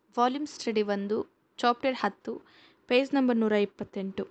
volume study ಒಂದು chapter ಹತ್ತು page number ನೂರ ಇಪ್ಪತ್ತೆಂಟು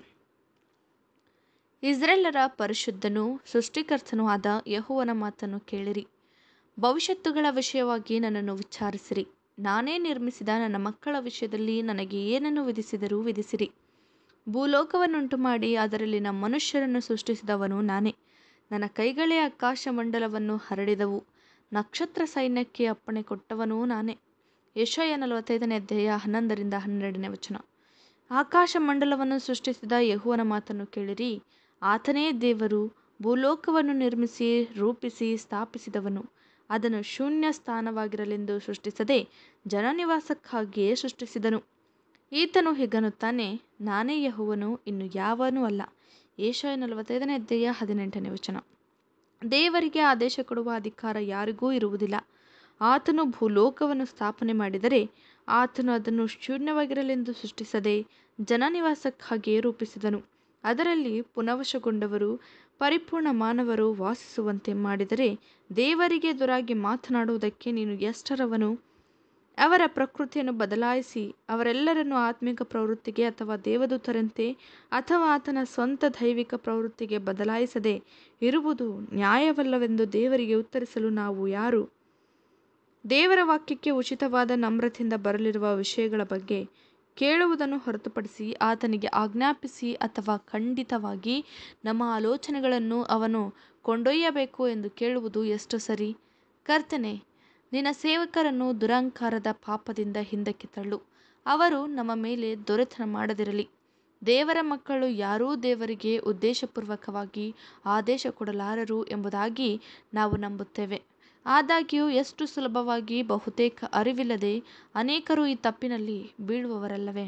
ಇಸ್ರೇಲರ ಪರಿಶುದ್ಧನೂ ಸೃಷ್ಟಿಕರ್ತನೂ ಆದ ಯೆಹೋವನ ಮಾತನ್ನು ಕೇಳಿರಿ ಭವಿಷ್ಯತ್ತುಗಳ ವಿಷಯವಾಗಿ ನನ್ನನ್ನು ವಿಚಾರಿಸಿರಿ ನಾನೇ ನಿರ್ಮಿಸಿದ ನನ್ನ ಮಕ್ಕಳ ವಿಷಯದಲ್ಲಿ ನನಗೆ ಏನನ್ನು ವಿಧಿಸಿದರೂ ವಿಧಿಸಿರಿ ಭೂಲೋಕವನ್ನುಂಟು ಮಾಡಿ ಅದರಲ್ಲಿನ ಮನುಷ್ಯರನ್ನು ಸೃಷ್ಟಿಸಿದವನು ನಾನೇ ನನ್ನ ಕೈಗಳೇ ಆಕಾಶ ಮಂಡಲವನ್ನು ಹರಡಿದವು ನಕ್ಷತ್ರ ಸೈನ್ಯಕ್ಕೆ ಅಪ್ಪಣೆ ಕೊಟ್ಟವನೂ ನಾನೇ ಯಶಯ ನಲವತ್ತೈದನೇ ಅಧ್ಯಾಯ ಹನ್ನೊಂದರಿಂದ ಹನ್ನೆರಡನೇ ವಚನ ಆಕಾಶ ಮಂಡಲವನ್ನು ಸೃಷ್ಟಿಸಿದ ಯಹುವನ ಮಾತನ್ನು ಕೇಳಿರಿ ಆತನೇ ದೇವರು ಭೂಲೋಕವನ್ನು ನಿರ್ಮಿಸಿ ರೂಪಿಸಿ ಸ್ಥಾಪಿಸಿದವನು ಅದನ್ನು ಶೂನ್ಯ ಸ್ಥಾನವಾಗಿರಲೆಂದು ಸೃಷ್ಟಿಸದೆ ಜನನಿವಾಸಕ್ಕಾಗಿಯೇ ಸೃಷ್ಟಿಸಿದನು ಈತನು ಹೀಗನ್ನುತ್ತಾನೆ ನಾನೇ ಯಹುವನು ಇನ್ನು ಯಾವನೂ ಅಲ್ಲ ಏಷಯ ನಲವತ್ತೈದನೇ ಅಧ್ಯಾಯ ಹದಿನೆಂಟನೇ ವಚನ ದೇವರಿಗೆ ಆದೇಶ ಕೊಡುವ ಅಧಿಕಾರ ಯಾರಿಗೂ ಇರುವುದಿಲ್ಲ ಆತನು ಭೂಲೋಕವನ್ನು ಸ್ಥಾಪನೆ ಮಾಡಿದರೆ ಆತನು ಅದನ್ನು ಶೂನ್ಯವಾಗಿರಲೆಂದು ಸೃಷ್ಟಿಸದೆ ಜನನಿವಾಸಕ್ಕಾಗಿಯೇ ರೂಪಿಸಿದನು ಅದರಲ್ಲಿ ಪುನವಶಗೊಂಡವರು ಪರಿಪೂರ್ಣ ಮಾನವರು ವಾಸಿಸುವಂತೆ ಮಾಡಿದರೆ ದೇವರಿಗೆ ಎದುರಾಗಿ ಮಾತನಾಡುವುದಕ್ಕೆ ನೀನು ಎಷ್ಟರವನು ಅವರ ಪ್ರಕೃತಿಯನ್ನು ಬದಲಾಯಿಸಿ ಅವರೆಲ್ಲರನ್ನು ಆತ್ಮಿಕ ಪ್ರವೃತ್ತಿಗೆ ಅಥವಾ ದೇವದೂತರಂತೆ ಅಥವಾ ಆತನ ಸ್ವಂತ ದೈವಿಕ ಪ್ರವೃತ್ತಿಗೆ ಬದಲಾಯಿಸದೆ ಇರುವುದು ನ್ಯಾಯವಲ್ಲವೆಂದು ದೇವರಿಗೆ ಉತ್ತರಿಸಲು ನಾವು ಯಾರು ದೇವರ ವಾಕ್ಯಕ್ಕೆ ಉಚಿತವಾದ ನಮ್ರತೆಯಿಂದ ಬರಲಿರುವ ವಿಷಯಗಳ ಬಗ್ಗೆ ಕೇಳುವುದನ್ನು ಹೊರತುಪಡಿಸಿ ಆತನಿಗೆ ಆಜ್ಞಾಪಿಸಿ ಅಥವಾ ಖಂಡಿತವಾಗಿ ನಮ್ಮ ಆಲೋಚನೆಗಳನ್ನು ಅವನು ಕೊಂಡೊಯ್ಯಬೇಕು ಎಂದು ಕೇಳುವುದು ಎಷ್ಟು ಸರಿ ಕರ್ತನೆ ನಿನ್ನ ಸೇವಕರನ್ನು ದುರಂಕಾರದ ಪಾಪದಿಂದ ಹಿಂದಕ್ಕೆ ತಳ್ಳು ಅವರು ನಮ್ಮ ಮೇಲೆ ದೊರೆತನ ಮಾಡದಿರಲಿ ದೇವರ ಮಕ್ಕಳು ಯಾರೂ ದೇವರಿಗೆ ಉದ್ದೇಶಪೂರ್ವಕವಾಗಿ ಆದೇಶ ಕೊಡಲಾರರು ಎಂಬುದಾಗಿ ನಾವು ನಂಬುತ್ತೇವೆ ಆದಾಗ್ಯೂ ಎಷ್ಟು ಸುಲಭವಾಗಿ ಬಹುತೇಕ ಅರಿವಿಲ್ಲದೆ ಅನೇಕರು ಈ ತಪ್ಪಿನಲ್ಲಿ ಬೀಳುವವರಲ್ಲವೇ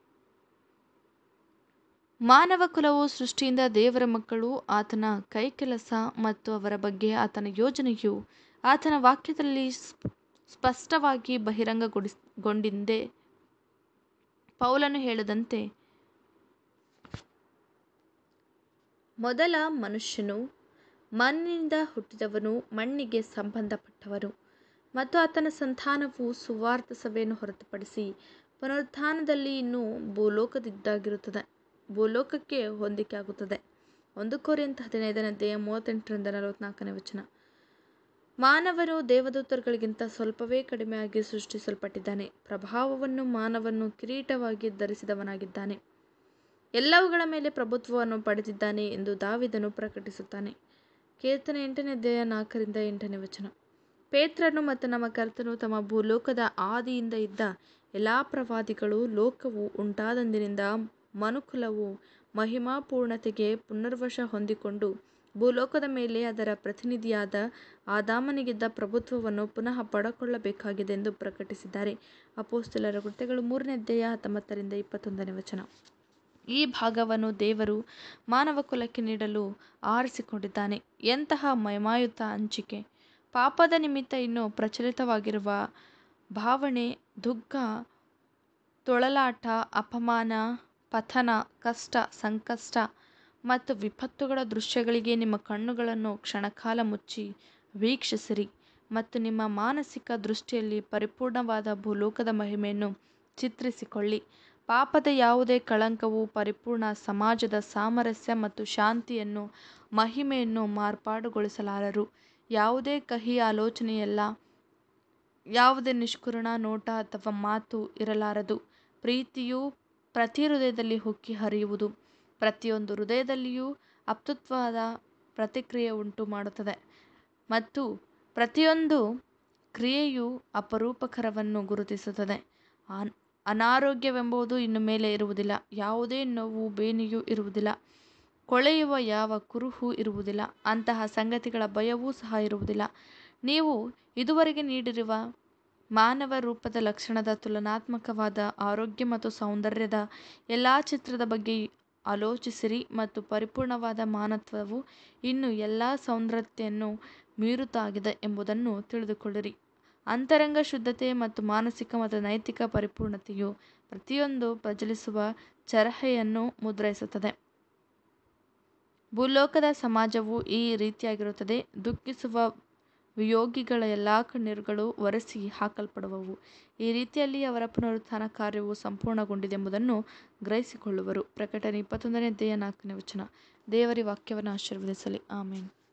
ಮಾನವ ಕುಲವು ಸೃಷ್ಟಿಯಿಂದ ದೇವರ ಮಕ್ಕಳು ಆತನ ಕೈಕೆಲಸ ಮತ್ತು ಅವರ ಬಗ್ಗೆ ಆತನ ಯೋಜನೆಯು ಆತನ ವಾಕ್ಯದಲ್ಲಿ ಸ್ಪಷ್ಟವಾಗಿ ಬಹಿರಂಗಗೊಳಿಸಿಗೊಂಡಿದೆ ಪೌಲನು ಹೇಳದಂತೆ ಮೊದಲ ಮನುಷ್ಯನು ಮಣ್ಣಿನಿಂದ ಹುಟ್ಟಿದವನು ಮಣ್ಣಿಗೆ ಸಂಬಂಧಪಟ್ಟವನು ಮತ್ತು ಆತನ ಸಂತಾನವು ಸುವಾರ್ಥ ಸಭೆಯನ್ನು ಹೊರತುಪಡಿಸಿ ಪುನರುತ್ಥಾನದಲ್ಲಿ ಇನ್ನೂ ಭೂಲೋಕದಿದ್ದಾಗಿರುತ್ತದೆ ಭೂಲೋಕಕ್ಕೆ ಹೊಂದಿಕೆ ಆಗುತ್ತದೆ ಒಂದು ಕೋರಿಂತ ಹದಿನೈದನೇ ಅಧ್ಯಾಯ ಮೂವತ್ತೆಂಟರಿಂದ ನಲವತ್ನಾಲ್ಕನೇ ವಚನ ಮಾನವನು ದೇವದೂತರುಗಳಿಗಿಂತ ಸ್ವಲ್ಪವೇ ಕಡಿಮೆಯಾಗಿ ಸೃಷ್ಟಿಸಲ್ಪಟ್ಟಿದ್ದಾನೆ ಪ್ರಭಾವವನ್ನು ಮಾನವನ್ನು ಕಿರೀಟವಾಗಿ ಧರಿಸಿದವನಾಗಿದ್ದಾನೆ ಎಲ್ಲವುಗಳ ಮೇಲೆ ಪ್ರಭುತ್ವವನ್ನು ಪಡೆದಿದ್ದಾನೆ ಎಂದು ದಾವಿದನು ಪ್ರಕಟಿಸುತ್ತಾನೆ ಕೀರ್ತನೆ ಎಂಟನೇ ಅಧ್ಯಾಯ ನಾಲ್ಕರಿಂದ ಎಂಟನೇ ವಚನ ಪೇತ್ರನು ಮತ್ತು ನಮ್ಮ ಕರ್ತನು ತಮ್ಮ ಭೂಲೋಕದ ಆದಿಯಿಂದ ಇದ್ದ ಎಲ್ಲ ಪ್ರವಾದಿಗಳು ಲೋಕವು ಉಂಟಾದಂದಿನಿಂದ ಮನುಕುಲವು ಮಹಿಮಾಪೂರ್ಣತೆಗೆ ಪುನರ್ವಶ ಹೊಂದಿಕೊಂಡು ಭೂಲೋಕದ ಮೇಲೆ ಅದರ ಪ್ರತಿನಿಧಿಯಾದ ಆದಾಮನಿಗಿದ್ದ ಪ್ರಭುತ್ವವನ್ನು ಪುನಃ ಪಡಕೊಳ್ಳಬೇಕಾಗಿದೆ ಎಂದು ಪ್ರಕಟಿಸಿದ್ದಾರೆ ಅಪೋಸ್ತಲರ ಕೃತ್ಯಗಳು ಮೂರನೇ ಅಧ್ಯಾಯ ಹತ್ತೊಂಬತ್ತರಿಂದ ಇಪ್ಪತ್ತೊಂದನೇ ವಚನ ಈ ಭಾಗವನ್ನು ದೇವರು ಮಾನವ ಕುಲಕ್ಕೆ ನೀಡಲು ಆರಿಸಿಕೊಂಡಿದ್ದಾನೆ ಎಂತಹ ಮಹಿಮಾಯುತ ಹಂಚಿಕೆ ಪಾಪದ ನಿಮಿತ್ತ ಇನ್ನೂ ಪ್ರಚಲಿತವಾಗಿರುವ ಭಾವನೆ ದುಃಖ ತೊಳಲಾಟ ಅಪಮಾನ ಪತನ ಕಷ್ಟ ಸಂಕಷ್ಟ ಮತ್ತು ವಿಪತ್ತುಗಳ ದೃಶ್ಯಗಳಿಗೆ ನಿಮ್ಮ ಕಣ್ಣುಗಳನ್ನು ಕ್ಷಣಕಾಲ ಮುಚ್ಚಿ ವೀಕ್ಷಿಸಿರಿ ಮತ್ತು ನಿಮ್ಮ ಮಾನಸಿಕ ದೃಷ್ಟಿಯಲ್ಲಿ ಪರಿಪೂರ್ಣವಾದ ಭೂಲೋಕದ ಮಹಿಮೆಯನ್ನು ಚಿತ್ರಿಸಿಕೊಳ್ಳಿ ಪಾಪದ ಯಾವುದೇ ಕಳಂಕವು ಪರಿಪೂರ್ಣ ಸಮಾಜದ ಸಾಮರಸ್ಯ ಮತ್ತು ಶಾಂತಿಯನ್ನು ಮಹಿಮೆಯನ್ನು ಮಾರ್ಪಾಡುಗೊಳಿಸಲಾರರು ಯಾವುದೇ ಕಹಿ ಆಲೋಚನೆಯಲ್ಲ ಯಾವುದೇ ನಿಷ್ಕರುಣ ನೋಟ ಅಥವಾ ಮಾತು ಇರಲಾರದು ಪ್ರೀತಿಯು ಪ್ರತಿ ಹೃದಯದಲ್ಲಿ ಹೊಕ್ಕಿ ಹರಿಯುವುದು ಪ್ರತಿಯೊಂದು ಹೃದಯದಲ್ಲಿಯೂ ಅಪ್ತತ್ವದ ಪ್ರತಿಕ್ರಿಯೆ ಉಂಟು ಮಾಡುತ್ತದೆ ಮತ್ತು ಪ್ರತಿಯೊಂದು ಕ್ರಿಯೆಯು ಅಪರೂಪಕರವನ್ನು ಗುರುತಿಸುತ್ತದೆ ಅನಾರೋಗ್ಯವೆಂಬುದು ಇನ್ನು ಮೇಲೆ ಇರುವುದಿಲ್ಲ ಯಾವುದೇ ನೋವು ಬೇನೆಯೂ ಇರುವುದಿಲ್ಲ ಕೊಳೆಯುವ ಯಾವ ಕುರುಹೂ ಇರುವುದಿಲ್ಲ ಅಂತಹ ಸಂಗತಿಗಳ ಭಯವೂ ಸಹ ಇರುವುದಿಲ್ಲ ನೀವು ಇದುವರೆಗೆ ನೀಡಿರುವ ಮಾನವ ರೂಪದ ಲಕ್ಷಣದ ತುಲನಾತ್ಮಕವಾದ ಆರೋಗ್ಯ ಮತ್ತು ಸೌಂದರ್ಯದ ಎಲ್ಲ ಚಿತ್ರದ ಬಗ್ಗೆ ಆಲೋಚಿಸಿರಿ ಮತ್ತು ಪರಿಪೂರ್ಣವಾದ ಮಾನವತ್ವವು ಇನ್ನು ಎಲ್ಲ ಸೌಂದರ್ಯತೆಯನ್ನು ಮೀರುತ್ತಾಗಿದೆ ಎಂಬುದನ್ನು ತಿಳಿದುಕೊಳ್ಳಿರಿ ಅಂತರಂಗ ಶುದ್ಧತೆ ಮತ್ತು ಮಾನಸಿಕ ಮತ್ತು ನೈತಿಕ ಪರಿಪೂರ್ಣತೆಯು ಪ್ರತಿಯೊಂದು ಪ್ರಜ್ವಲಿಸುವ ಚರಹೆಯನ್ನು ಮುದ್ರಿಸುತ್ತದೆ ಭೂಲೋಕದ ಸಮಾಜವು ಈ ರೀತಿಯಾಗಿರುತ್ತದೆ ದುಃಖಿಸುವ ವಿಯೋಗಿಗಳ ಎಲ್ಲ ಕಣ್ಣೀರುಗಳು ಒರೆಸಿ ಹಾಕಲ್ಪಡುವವು ಈ ರೀತಿಯಲ್ಲಿ ಅವರ ಪುನರುತ್ಥಾನ ಕಾರ್ಯವು ಸಂಪೂರ್ಣಗೊಂಡಿದೆಂಬುದನ್ನು ಗ್ರಹಿಸಿಕೊಳ್ಳುವರು ಪ್ರಕಟಣೆ ಇಪ್ಪತ್ತೊಂದನೇ ಅಧ್ಯಾಯ ನಾಲ್ಕನೇ ವಚನ ದೇವರ ವಾಕ್ಯವನ್ನು ಆಶೀರ್ವದಿಸಲಿ ಆಮೇನ್